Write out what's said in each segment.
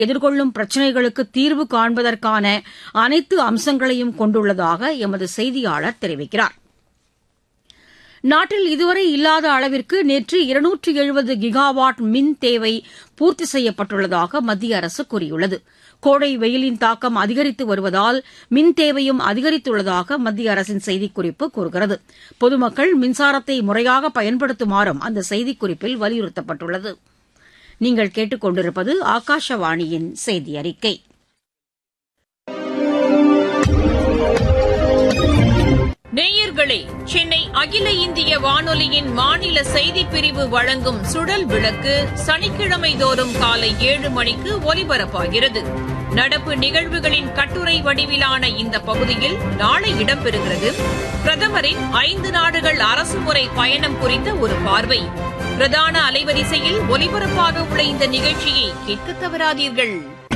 எதிர்கொள்ளும் பிரச்சினைகளுக்கு தீர்வு காண்பதற்கான அனைத்து அம்சங்களையும் கொண்டுள்ளதாக எமது செய்தியாளர் தெரிவிக்கிறார் நாட்டில் இதுவரை இல்லாத அளவிற்கு நேற்று இருநூற்று எழுபது கிகாவாட் மின் தேவை பூர்த்தி செய்யப்பட்டுள்ளதாக மத்திய அரசு கூறியுள்ளது கோடை வெயிலின் தாக்கம் அதிகரித்து வருவதால் மின் தேவையும் அதிகரித்துள்ளதாக மத்திய அரசின் செய்திக்குறிப்பு கூறுகிறது பொதுமக்கள் மின்சாரத்தை முறையாக பயன்படுத்துமாறும் அந்த செய்திக்குறிப்பில் வலியுறுத்தப்பட்டுள்ளது நீங்கள் கேட்டுக்கொண்டிருப்பது ஆகாஷவாணியின் செய்தி அறிக்கை நேயர்களே சென்னை அகில இந்திய வானொலியின் மாநில செய்திப் பிரிவு வழங்கும் சுழல் விளக்கு சனிக்கிழமை தோறும் காலை ஏழு மணிக்கு ஒலிபரப்பாகிறது நடப்பு நிகழ்வுகளின் கட்டுரை வடிவிலான இந்த பகுதியில் நாளை இடம்பெறுகிறது பிரதமரின் ஐந்து நாடுகள் அரசுமுறை பயணம் குறித்த ஒரு பார்வை பிரதான அலைவரிசையில் ஒலிபரப்பாக உள்ள இந்த நிகழ்ச்சியை கேட்க தவறாதீர்கள்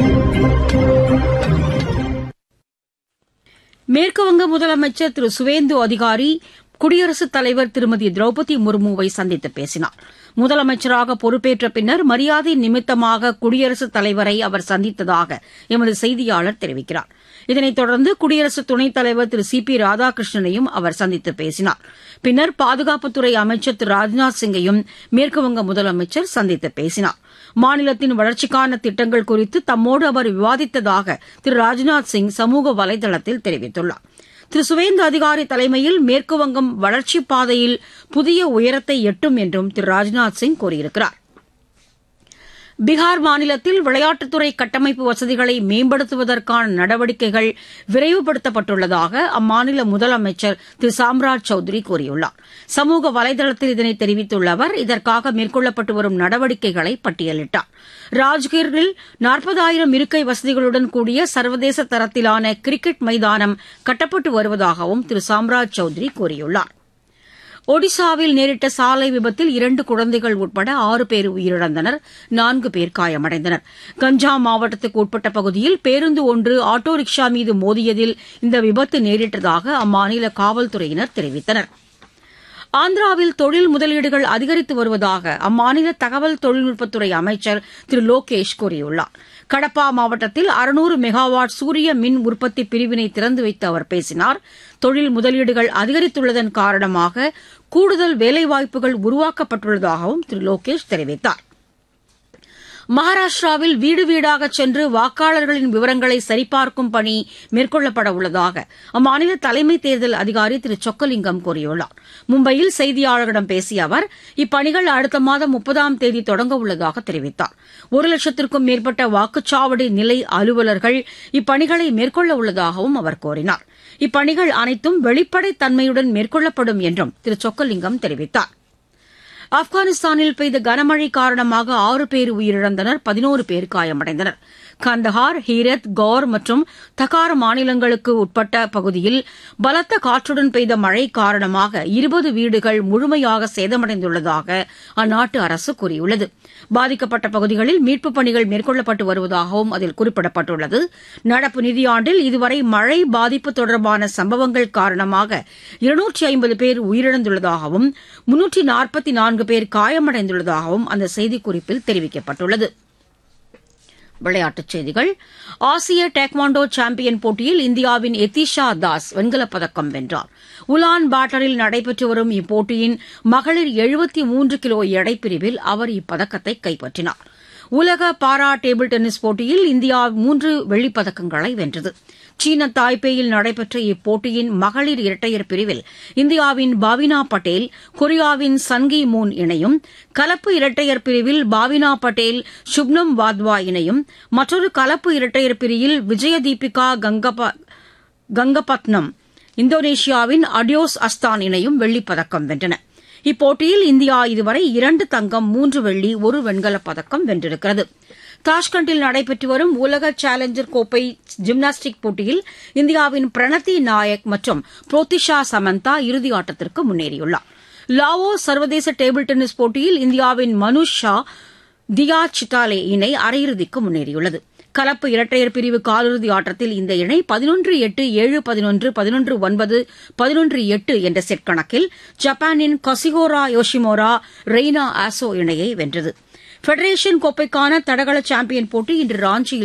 மேற்குவங்க முதலமைச்சர் திரு சுவேந்து அதிகாரி குடியரசுத் தலைவர் திருமதி திரௌபதி முர்முவை சந்தித்து பேசினார் முதலமைச்சராக பொறுப்பேற்ற பின்னர் மரியாதை நிமித்தமாக குடியரசுத் தலைவரை அவர் சந்தித்ததாக எமது செய்தியாளர் தெரிவிக்கிறார் இதனைத் தொடர்ந்து குடியரசு துணைத் தலைவர் திரு சி பி ராதாகிருஷ்ணனையும் அவர் சந்தித்து பேசினார் பின்னர் பாதுகாப்புத்துறை அமைச்சர் திரு ராஜ்நாத் சிங்கையும் மேற்குவங்க முதலமைச்சர் சந்தித்து பேசினார் மாநிலத்தின் வளர்ச்சிக்கான திட்டங்கள் குறித்து தம்மோடு அவர் விவாதித்ததாக திரு ராஜ்நாத் சிங் சமூக வலைதளத்தில் தெரிவித்துள்ளார் திரு சுவேந்து அதிகாரி தலைமையில் மேற்குவங்கம் வளர்ச்சிப் பாதையில் புதிய உயரத்தை எட்டும் என்றும் திரு ராஜ்நாத் சிங் கூறியிருக்கிறார் பீகார் மாநிலத்தில் விளையாட்டுத்துறை கட்டமைப்பு வசதிகளை மேம்படுத்துவதற்கான நடவடிக்கைகள் விரைவுபடுத்தப்பட்டுள்ளதாக அம்மாநில முதலமைச்சர் திரு சாம்ராஜ் சௌத்ரி கூறியுள்ளார் சமூக வலைதளத்தில் இதனை தெரிவித்துள்ள அவர் இதற்காக மேற்கொள்ளப்பட்டு வரும் நடவடிக்கைகளை பட்டியலிட்டார் ராஜ்கிரில் நாற்பதாயிரம் இருக்கை வசதிகளுடன் கூடிய சர்வதேச தரத்திலான கிரிக்கெட் மைதானம் கட்டப்பட்டு வருவதாகவும் திரு சாம்ராஜ் சௌத்ரி கூறியுள்ளார் ஒடிசாவில் நேரிட்ட சாலை விபத்தில் இரண்டு குழந்தைகள் உட்பட ஆறு பேர் உயிரிழந்தனர் நான்கு பேர் காயமடைந்தனர் கஞ்சா மாவட்டத்துக்கு உட்பட்ட பகுதியில் பேருந்து ஒன்று ஆட்டோ ரிக்ஷா மீது மோதியதில் இந்த விபத்து நேரிட்டதாக அம்மாநில காவல்துறையினர் தெரிவித்தனர் ஆந்திராவில் தொழில் முதலீடுகள் அதிகரித்து வருவதாக அம்மாநில தகவல் தொழில்நுட்பத்துறை அமைச்சர் திரு லோகேஷ் கூறியுள்ளார் கடப்பா மாவட்டத்தில் அறுநூறு மெகாவாட் சூரிய மின் உற்பத்தி பிரிவினை திறந்து வைத்து அவர் பேசினார் தொழில் முதலீடுகள் அதிகரித்துள்ளதன் காரணமாக கூடுதல் வேலைவாய்ப்புகள் உருவாக்கப்பட்டுள்ளதாகவும் திரு லோகேஷ் தெரிவித்தார் மகாராஷ்டிராவில் வீடு வீடாக சென்று வாக்காளர்களின் விவரங்களை சரிபார்க்கும் பணி மேற்கொள்ளப்பட உள்ளதாக அம்மாநில தலைமை தேர்தல் அதிகாரி திரு சொக்கலிங்கம் கூறியுள்ளார் மும்பையில் செய்தியாளர்களிடம் பேசிய அவர் இப்பணிகள் அடுத்த மாதம் முப்பதாம் தேதி தொடங்க உள்ளதாக தெரிவித்தார் ஒரு லட்சத்திற்கும் மேற்பட்ட வாக்குச்சாவடி நிலை அலுவலர்கள் இப்பணிகளை மேற்கொள்ள உள்ளதாகவும் அவர் கூறினார் இப்பணிகள் அனைத்தும் வெளிப்படைத் தன்மையுடன் மேற்கொள்ளப்படும் என்றும் திரு சொக்கலிங்கம் தெரிவித்தார் ஆப்கானிஸ்தானில் பெய்த கனமழை காரணமாக ஆறு பேர் உயிரிழந்தனர் பதினோரு பேர் காயமடைந்தனர் கந்தஹார் ஹீரத் கௌர் மற்றும் தகார் மாநிலங்களுக்கு உட்பட்ட பகுதியில் பலத்த காற்றுடன் பெய்த மழை காரணமாக இருபது வீடுகள் முழுமையாக சேதமடைந்துள்ளதாக அந்நாட்டு அரசு கூறியுள்ளது பாதிக்கப்பட்ட பகுதிகளில் மீட்புப் பணிகள் மேற்கொள்ளப்பட்டு வருவதாகவும் அதில் குறிப்பிடப்பட்டுள்ளது நடப்பு நிதியாண்டில் இதுவரை மழை பாதிப்பு தொடர்பான சம்பவங்கள் காரணமாக இருநூற்றி ஐம்பது பேர் உயிரிழந்துள்ளதாகவும் முன்னூற்றி நாற்பத்தி நான்கு பேர் காயமடைந்துள்ளதாகவும் அந்த செய்திக்குறிப்பில் தெரிவிக்கப்பட்டுள்ளது விளையாட்டுச் செய்திகள் ஆசிய டேக்வாண்டோ சாம்பியன் போட்டியில் இந்தியாவின் எத்திஷா தாஸ் வெண்கலப் பதக்கம் வென்றார் உலான் பாட்டரில் நடைபெற்று வரும் இப்போட்டியின் மகளிர் எழுபத்தி மூன்று கிலோ எடைப்பிரிவில் அவர் இப்பதக்கத்தை கைப்பற்றினார் உலக பாரா டேபிள் டென்னிஸ் போட்டியில் இந்தியா மூன்று வெள்ளிப் பதக்கங்களை வென்றது சீன தாய்பேயில் நடைபெற்ற இப்போட்டியின் மகளிர் இரட்டையர் பிரிவில் இந்தியாவின் பாவினா பட்டேல் கொரியாவின் சன்கி மூன் இணையும் கலப்பு இரட்டையர் பிரிவில் பாவினா பட்டேல் சுப்னம் வாத்வா இணையும் மற்றொரு கலப்பு இரட்டையர் பிரிவில் விஜயதீபிகா கங்கபத்னம் இந்தோனேஷியாவின் அடியோஸ் அஸ்தான் இணையும் வெள்ளிப் பதக்கம் வென்றன இப்போட்டியில் இந்தியா இதுவரை இரண்டு தங்கம் மூன்று வெள்ளி ஒரு வெண்கலப் பதக்கம் வென்றிருக்கிறது தாஷ்கண்டில் நடைபெற்று வரும் உலக சேலஞ்சர் கோப்பை ஜிம்னாஸ்டிக் போட்டியில் இந்தியாவின் பிரணத்தி நாயக் மற்றும் புரோத்திஷா சமந்தா இறுதி ஆட்டத்திற்கு முன்னேறியுள்ளார் லாவோ சர்வதேச டேபிள் டென்னிஸ் போட்டியில் இந்தியாவின் மனுஷ் ஷா தியா சிட்டாலே இணை அரையிறுதிக்கு முன்னேறியுள்ளது கலப்பு இரட்டையர் பிரிவு காலிறுதி ஆட்டத்தில் இந்த இணை பதினொன்று எட்டு ஏழு பதினொன்று பதினொன்று ஒன்பது பதினொன்று எட்டு என்ற செட் கணக்கில் ஜப்பானின் கசிகோரா யோஷிமோரா ரெய்னா ஆசோ இணையை வென்றது ஃபெடரேஷன் கோப்பைக்கான தடகள சாம்பியன் போட்டி இன்று ராஞ்சியில்